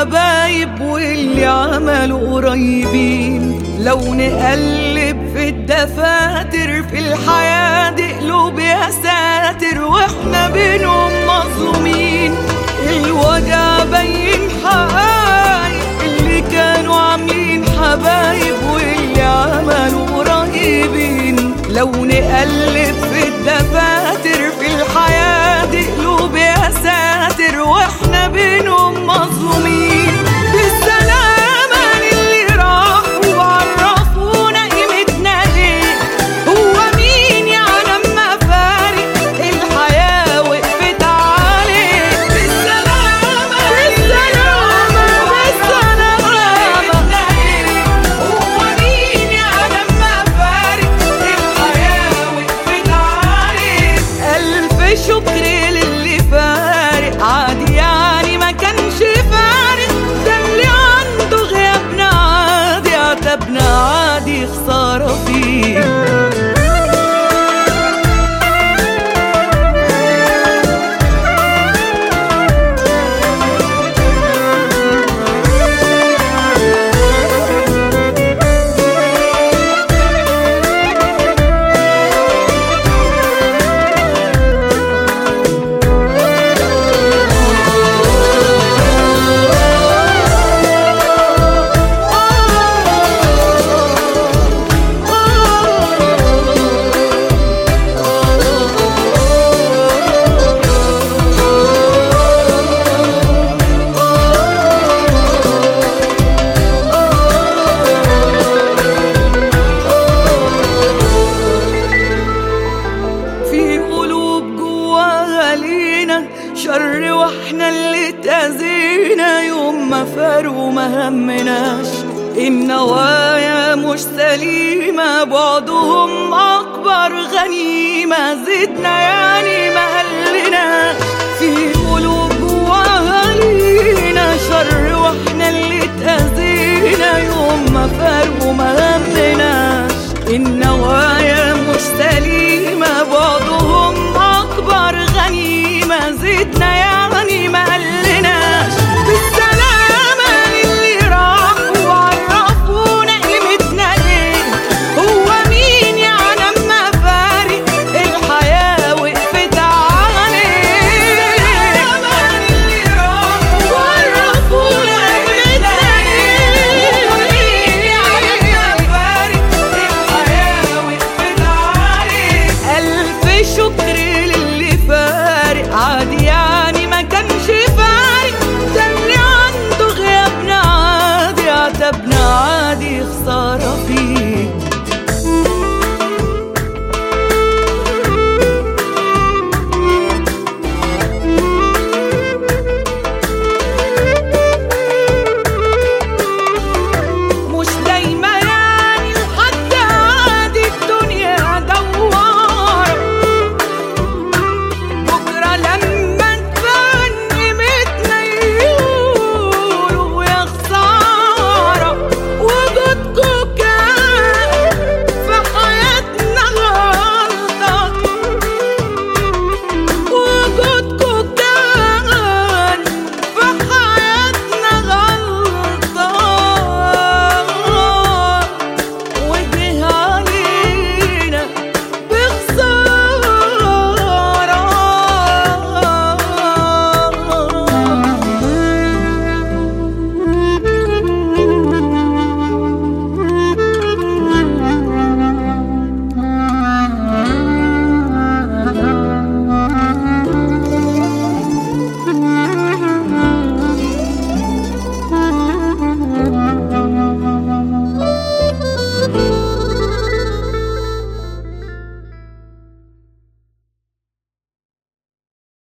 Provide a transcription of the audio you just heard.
حبايب واللي عملوا قريبين لو نقلب في الدفاتر في الحياة دي قلوب يا ساتر واحنا بينهم مظلومين الوجع بين حقايق اللي كانوا عاملين حبايب واللي عملوا قريبين لو نقلب في الدفاتر في الحياة دي قلوب يا ساتر واحنا بينهم مظلومين بالسلامة للي راحوا وعرفونا قيمتنا ايه هو مين يعلم ما فارق الحياة وقفت عليه بالسلامة بالسلامة بالسلامة هو مين يعلم ما فارق الحياة وقفت عليه ألف شكر للي فارق عادي يعني ما كانش فارق ده اللي عنده غيابنا عادي عتبنا عادي خسارة فيه في قلوب جواها لينا شر واحنا اللي تأذينا يوم ما فاروا ما همناش النوايا مش سليمة بعدهم أكبر غنيمة زدنا يعني ما قلناش في قلوب جواها لينا شر واحنا اللي تأذينا يوم ما فاروا ما همناش النوايا مش سليمة بعضهم أكبر غنيمة زدنا يعني ما قلناش